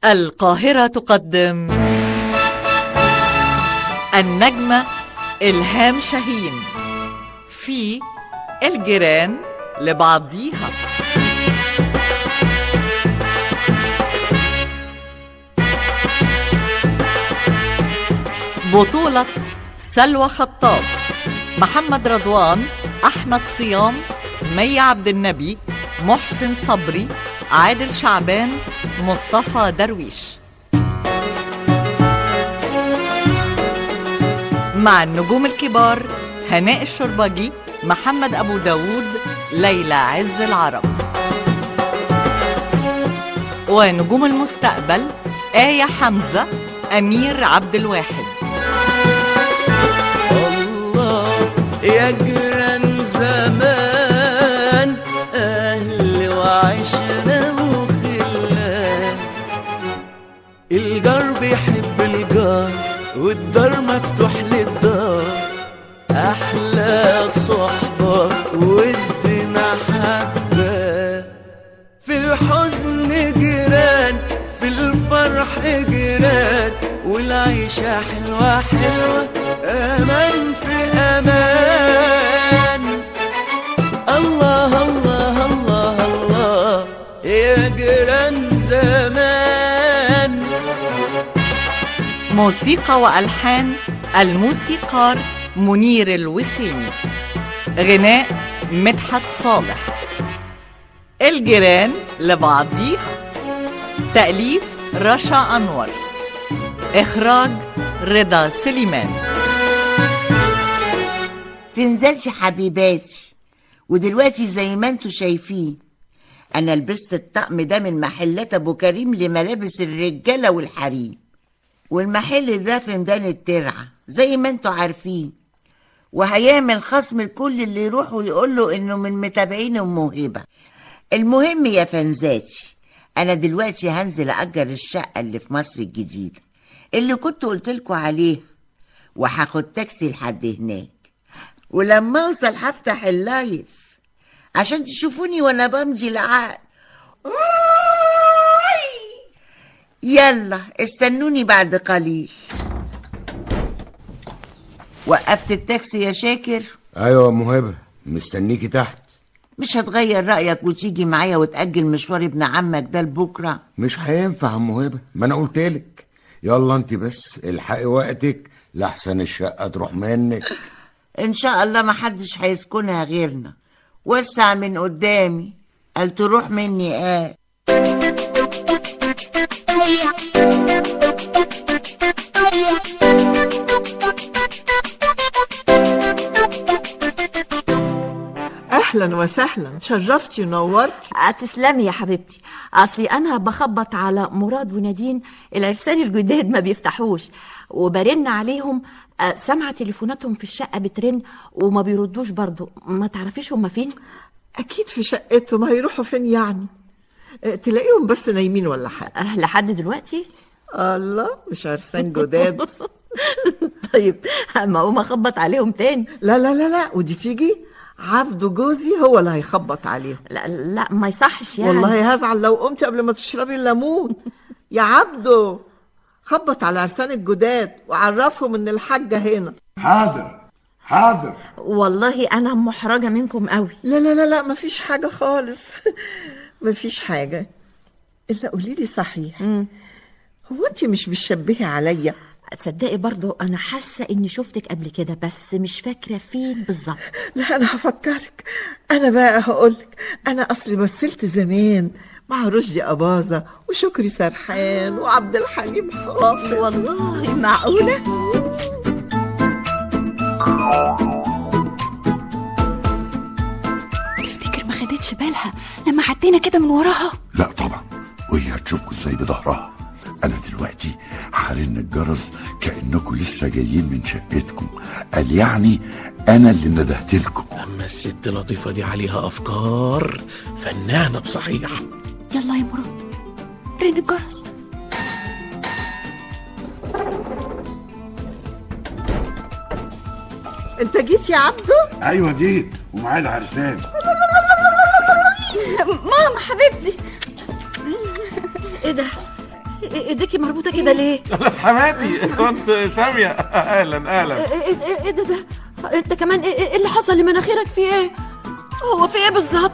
القاهرة تقدم النجمة إلهام شاهين في الجيران لبعضيها بطولة سلوى خطاب محمد رضوان أحمد صيام مي عبد النبي محسن صبري عادل شعبان مصطفى درويش مع النجوم الكبار هناء الشربجي محمد أبو داود ليلى عز العرب ونجوم المستقبل آية حمزة أمير عبد الواحد الله يا جيران زمان أهل وعشرة وخلان الجار بيحب الجار والدار مفتوح للدار أحلى صحبة ودنا حبة في الحزن جيران في الفرح جيران والعيشة حلوة حلوة أمان في أمان الله الله الله الله يا جيران زمان موسيقى وألحان الموسيقار منير الوسيمي غناء مدحت صالح الجيران لبعضيها تأليف رشا أنور إخراج رضا سليمان تنزلش حبيباتي ودلوقتي زي ما انتوا شايفين انا لبست الطقم ده من محلات ابو كريم لملابس الرجاله والحريم والمحل ده في ميدان الترعه زي ما انتوا عارفين وهيعمل خصم لكل اللي يروح ويقول له انه من متابعين ام هبه المهم يا فنزاتي انا دلوقتي هنزل اجر الشقه اللي في مصر الجديده اللي كنت قلت لكم عليها وهاخد تاكسي لحد هناك ولما اوصل هفتح اللايف عشان تشوفوني وانا بمضي العقد يلا استنوني بعد قليل وقفت التاكسي يا شاكر ايوه يا ام هبه مستنيكي تحت مش هتغير رأيك وتيجي معايا وتأجل مشوار ابن عمك ده لبكرة مش هينفع يا ام هبه ما انا قلتلك يلا انت بس الحقي وقتك لحسن الشقه تروح منك إن شاء الله ما حدش هيسكنها غيرنا وسع من قدامي قال تروح مني قال اهلا وسهلا شرفتي ونورتي آه، تسلمي يا حبيبتي اصلي انا بخبط على مراد ونادين العرسان الجداد ما بيفتحوش وبرن عليهم آه، سامعه تليفوناتهم في الشقه بترن وما بيردوش برضو ما تعرفيش هما فين اكيد في شقتهم هيروحوا فين يعني آه، تلاقيهم بس نايمين ولا حاجه آه، لحد دلوقتي الله مش عرسان جداد طيب ما اقوم اخبط عليهم تاني لا لا لا لا ودي تيجي عبده جوزي هو اللي هيخبط عليهم لا لا ما يصحش يعني والله هزعل لو قمتي قبل ما تشربي الليمون يا عبده خبط على عرسان الجداد وعرفهم ان الحاجه هنا حاضر حاضر والله انا محرجه منكم قوي لا لا لا لا مفيش حاجه خالص مفيش حاجه الا قولي لي صحيح مم. هو انت مش بتشبهي عليا تصدقي برضو انا حاسه اني شفتك قبل كده بس مش فاكره فين بالظبط لا انا هفكرك انا بقى هقولك انا اصلي مثلت زمان مع رشدي اباظه وشكري سرحان وعبد الحليم حافظ والله معقوله تفتكر ما خدتش بالها لما عدينا كده من وراها لا طبعا وهي هتشوفكوا ازاي بظهرها انا دلوقتي هرن الجرس كانكم لسه جايين من شقتكم قال يعني انا اللي ندهت لكم أما الست لطيفة دي عليها أفكار فنانة بصحيح يلا يا مراد رن الجرس انت جيت يا عبده ايوه جيت ومعايا العرسان ماما حبيبتي ايه ده ايديكي مربوطه كده ليه حماتي كنت سامية اهلا اهلا ايه ايه ايه إيه ده ده انت كمان ايه إيه اللي حصل لمناخيرك في ايه هو في ايه بالظبط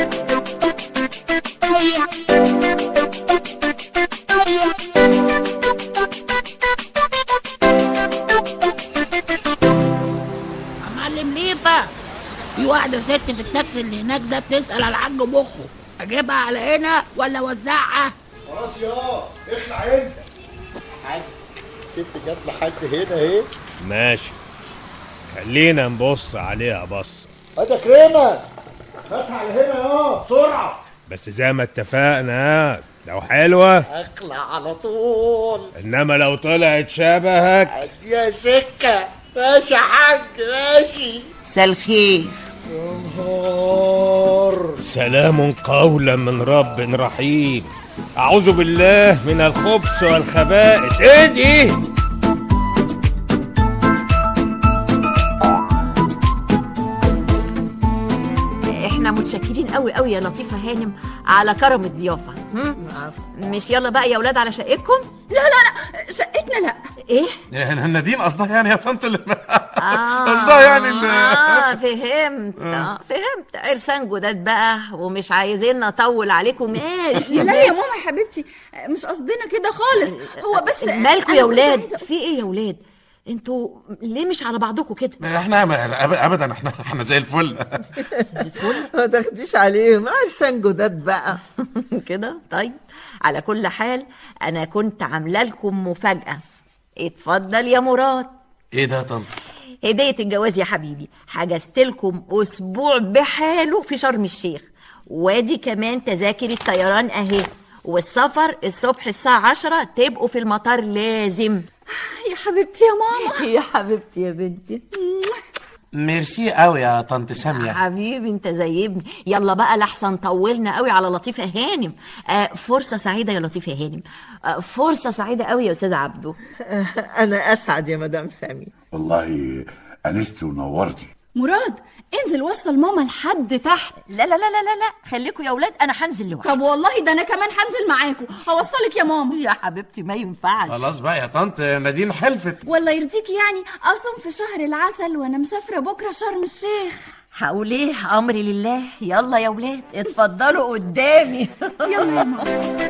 معلم ليفا في واحدة ست في التاكسي اللي هناك ده بتسأل على الحاج مخه أجيبها على هنا ولا أوزعها؟ خلاص يا اخلع انت حاج الست جت لحد هنا اهي ماشي خلينا نبص عليها بص هات كريمه هاتها على هنا يا بسرعه بس زي ما اتفقنا لو حلوة اخلع على طول انما لو طلعت شبهك عدي يا سكه ماشي يا حاج ماشي مساء الخير يا نهار سلام قولا من رب رحيم اعوذ بالله من الخبث والخبائث ايه دي احنا متشكرين قوي قوي يا لطيفه هانم على كرم الضيافه هم؟ مش يلا بقى يا اولاد على شقتكم لا لا لا شقتنا لا ايه نادين قصدها يعني يا طنط اللي اه قصدها يعني ال- اه فهمت اه فهمت عرسان جداد بقى ومش عايزين نطول عليكم ماشي لا يا ماما يا حبيبتي مش قصدنا كده خالص هو بس مالكوا أنا يا كنت ولاد عايزة- في ايه يا ولاد انتوا ليه مش على بعضكم كده احنا أب- ابدا احنا احنا زي الفل ما تاخديش عليهم عرسان جداد بقى كده طيب على كل حال انا كنت عامله لكم مفاجاه اتفضل يا مراد ايه ده يا طنط هديه الجواز يا حبيبي حجزت لكم اسبوع بحاله في شرم الشيخ وادي كمان تذاكر الطيران اهي والسفر الصبح الساعة عشرة تبقوا في المطار لازم يا حبيبتي يا ماما يا حبيبتي يا بنتي ميرسي قوي يا طنط سامية حبيبي انت زي ابني يلا بقى لحسن طولنا قوي على لطيفة هانم آه فرصة سعيدة يا لطيفة هانم آه فرصة سعيدة قوي يا استاذ عبده انا اسعد يا مدام سامي والله انست ونورتي مراد انزل وصل ماما لحد تحت لا لا لا لا لا لا خليكوا يا اولاد انا هنزل لوحدي طب والله ده انا كمان هنزل معاكم هوصلك يا ماما يا حبيبتي ما ينفعش خلاص بقى يا طنط نادين حلفت ولا يرضيكي يعني اصوم في شهر العسل وانا مسافره بكره شرم الشيخ هقول ايه امري لله يلا يا ولاد اتفضلوا قدامي يلا يا ماما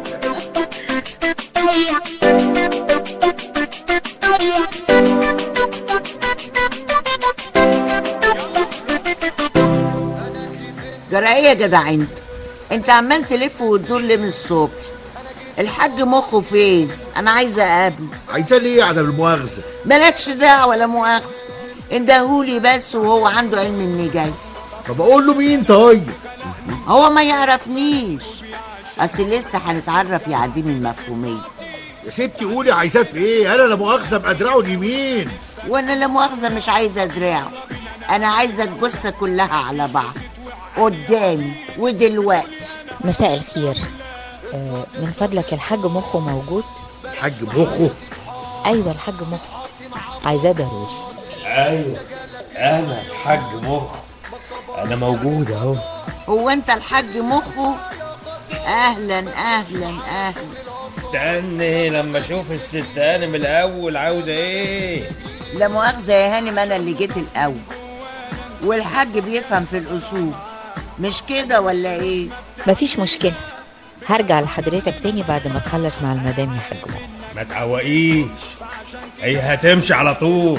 جرى ايه يا جدع انت انت عمال تلف وتدور ليه من الصبح الحاج مخه فين انا عايزه اقابله عايزاه ليه يا عدم المؤاخذه مالكش دعوه ولا مؤاخذه اندهولي بس وهو عنده علم اني جاي طب اقول له مين طيب هو ما يعرفنيش اصل لسه هنتعرف يا عديم المفهوميه يا ستي قولي عايزاه في ايه انا لا مؤاخذه بادراعه اليمين وانا لا مؤاخذه مش عايزه دراعه انا عايزه الجثه كلها على بعض قدامي ودلوقتي مساء الخير آه، من فضلك الحاج مخه موجود حاج مخه ايوه الحاج مخه عايزاه ضروري ايوه انا الحاج مخ انا موجود اهو هو انت الحاج مخه اهلا اهلا اهلا استني لما اشوف الست هانم الاول عاوزه ايه لا مؤاخذه يا هانم انا اللي جيت الاول والحاج بيفهم في الاصول مش كده ولا ايه مفيش مشكلة هرجع لحضرتك تاني بعد ما تخلص مع المدام يا حاج مخ ما تعوقيش هي هتمشي على طول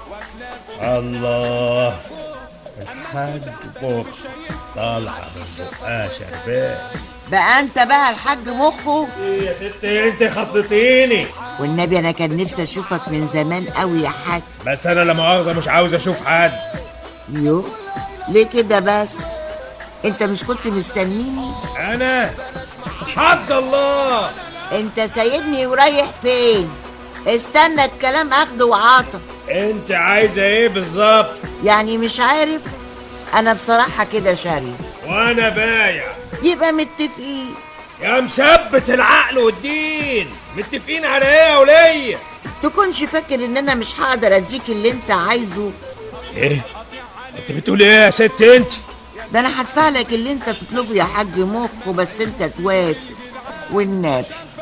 الله الحاج مخ طالعه من بقها شربات بقى انت بقى الحاج مخه ايه يا ست انت خضتيني والنبي انا كان نفسي اشوفك من زمان قوي يا حاج بس انا لا مؤاخذه مش عاوز اشوف حد يو ليه كده بس انت مش كنت مستنيني انا حد الله انت سايبني ورايح فين استنى الكلام اخد وعاطى انت عايزه ايه بالظبط يعني مش عارف انا بصراحة كده شاري وانا بايع يبقى متفقين يا مثبت العقل والدين متفقين على ايه يا وليه تكونش فاكر ان انا مش هقدر اديك اللي انت عايزه ايه انت بتقول ايه يا ست انت ده انا هدفع لك اللي انت تطلبه يا حاج مخه بس انت توافق والنبي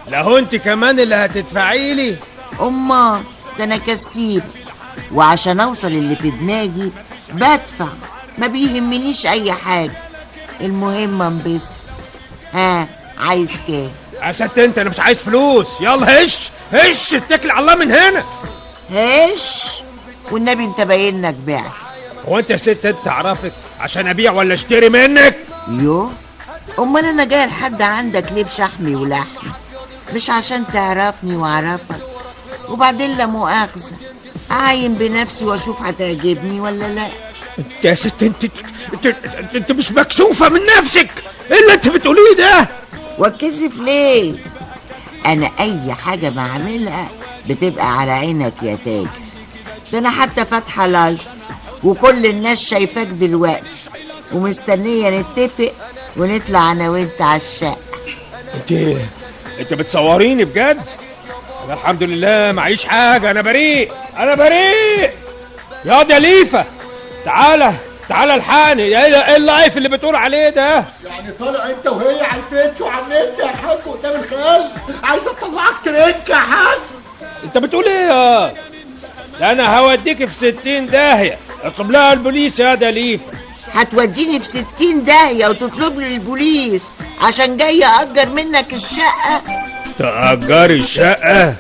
لهو انت كمان اللي هتدفعي لي أما ده أنا كسيب وعشان أوصل اللي في دماغي بدفع ما بيهمنيش أي حاجة المهم انبسط ها عايز كام يا ست انت انا مش عايز فلوس يلا هش هش اتكل على الله من هنا هش والنبي انت باين لك بعت هو انت يا ست انت اعرفك عشان ابيع ولا اشتري منك يو امال انا جاي لحد عندك ليه بشحمي ولحمي مش عشان تعرفني واعرفك وبعدين لا مؤاخذة اعاين بنفسي واشوف هتعجبني ولا لا انت يا ست انت انت, انت, انت مش مكسوفة من نفسك ايه اللي انت بتقوليه ده واتكسف ليه انا اي حاجة بعملها بتبقى على عينك يا تاج ده انا حتى فاتحة لايف وكل الناس شايفاك دلوقتي ومستنية نتفق ونطلع انا وانت على الشقة انت انت بتصوريني بجد انا الحمد لله معيش حاجة انا بريء انا بريء يا دي ليفة تعالى تعالى الحقني ايه ايه اللايف اللي بتقول عليه ده يعني طالع انت وهي على الفيس وعلى النت يا حاج قدام الخيال عايز اطلعك ترك يا حاج انت بتقول ايه يا ده انا هوديك في ستين داهية اطلب لها البوليس يا ده ليفة هتوديني في ستين داهية وتطلب لي البوليس عشان جاي أجر منك الشقة تأجري الشقة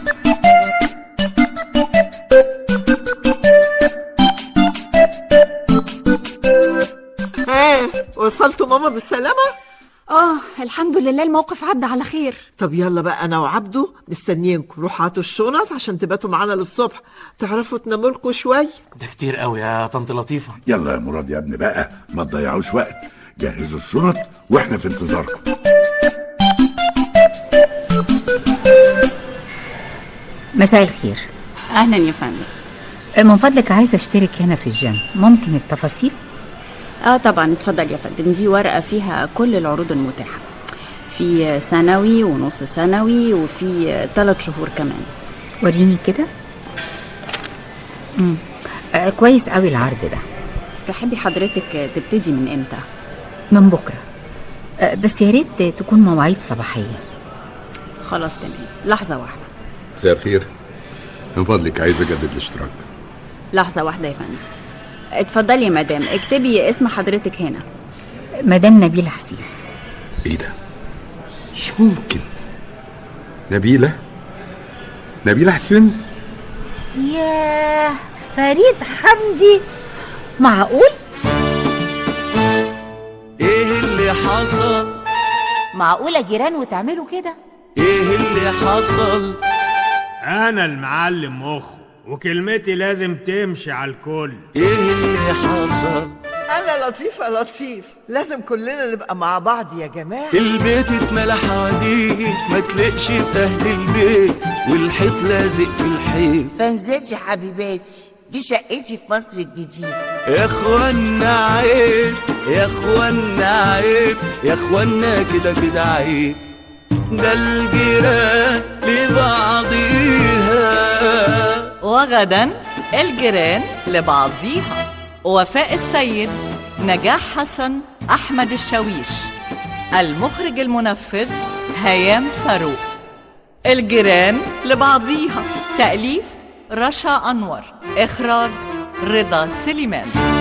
ها وصلتوا ماما بالسلامة؟ اه الحمد لله الموقف عدى على خير طب يلا بقى انا وعبده مستنيينكم روحوا هاتوا الشنط عشان تباتوا معانا للصبح تعرفوا تناموا لكم شويه ده كتير قوي يا طنط لطيفة يلا يا مراد يا ابني بقى ما تضيعوش وقت جهزوا الشنط واحنا في انتظاركم مساء الخير اهلا يا فندم من فضلك عايزه اشترك هنا في الجيم ممكن التفاصيل اه طبعا اتفضل يا فندم دي ورقة فيها كل العروض المتاحة في ثانوي ونص ثانوي وفي ثلاث شهور كمان وريني كده امم آه كويس قوي العرض ده تحبي حضرتك تبتدي من امتى من بكره آه بس يا ريت تكون مواعيد صباحيه خلاص تمام لحظة واحدة مساء الخير من فضلك عايز اجدد الاشتراك لحظة واحدة يا فندم اتفضلي يا مدام اكتبي اسم حضرتك هنا مدام نبيلة حسين ايه ده مش ممكن نبيلة نبيلة حسين ياه فريد حمدي معقول ايه اللي حصل معقولة جيران وتعملوا كده ايه اللي حصل انا المعلم مخ وكلمتي لازم تمشي على الكل ايه اللي حصل انا لطيف يا لطيف لازم كلنا نبقى مع بعض يا جماعه البيت اتملى حواديت ما تلاقش في اهل البيت والحيط لازق في الحيط فانزاتي حبيباتي دي شقتي في مصر الجديدة يا اخوانا عيب يا اخوانا عيب يا اخوانا كده كده عيب ده الجيران لبعضيها وغدا الجيران لبعضيها وفاء السيد نجاح حسن أحمد الشاويش المخرج المنفذ هيام فاروق الجيران لبعضيها تأليف رشا أنور إخراج رضا سليمان